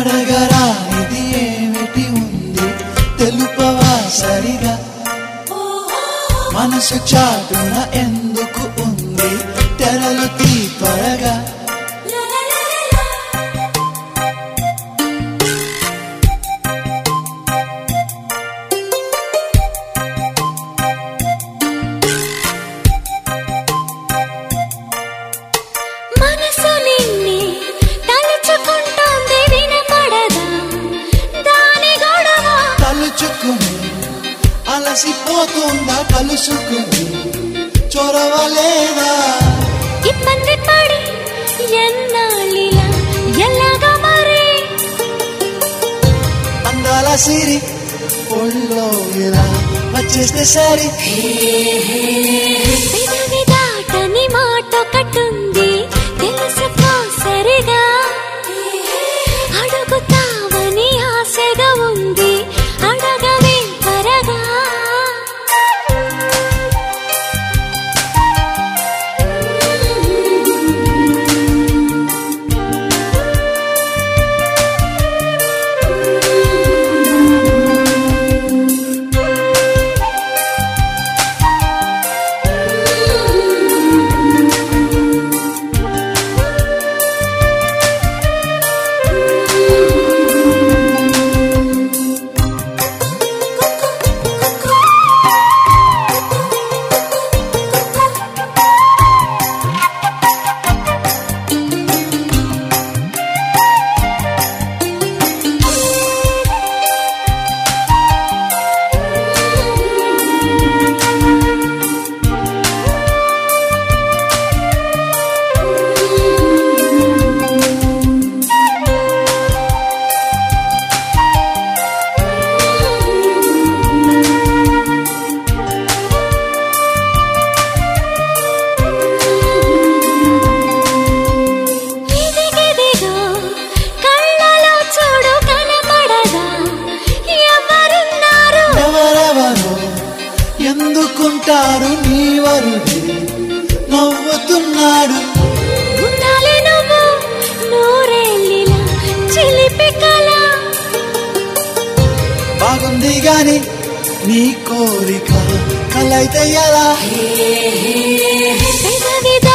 అడగరా ఇది ఏమిటి ఉంది తెలుపవా సరిగా మనసు చాటున ఎందుకు ఉంది తెరలు తీ త్వరగా మనసు నిన్నే తలుచుకుంటోంది వినపడదా దాని గొడవ తలుచుకుని అలసిపోతుందా కలుసుకుని చొరవలేదా ఇబ్బంది పడి ఎన్నాళ్ళిలా ఎలాగా మరి అందాల సిరి ఒళ్ళో ఇలా వచ్చేస్తే సరి పెదవి దాటని మాట కట్టుంది తెలుసుకో సరిగా అడుగుతావని ఆశగా ఉంది అడగవే త్వరగా ఇదిగిదిగో కళ్ళలో చూడు కనపడదా ఎవరున్నారు ఎవరెవరో ఎందుకుంటారు నీ వరుడి నవ్వుతున్నాడు ఉండాలి నువ్వు నూరేళ్ళిలా చిలిపి కళ బాగుంది గాని నీ కోరిక కలైతే ఎలా పెదవి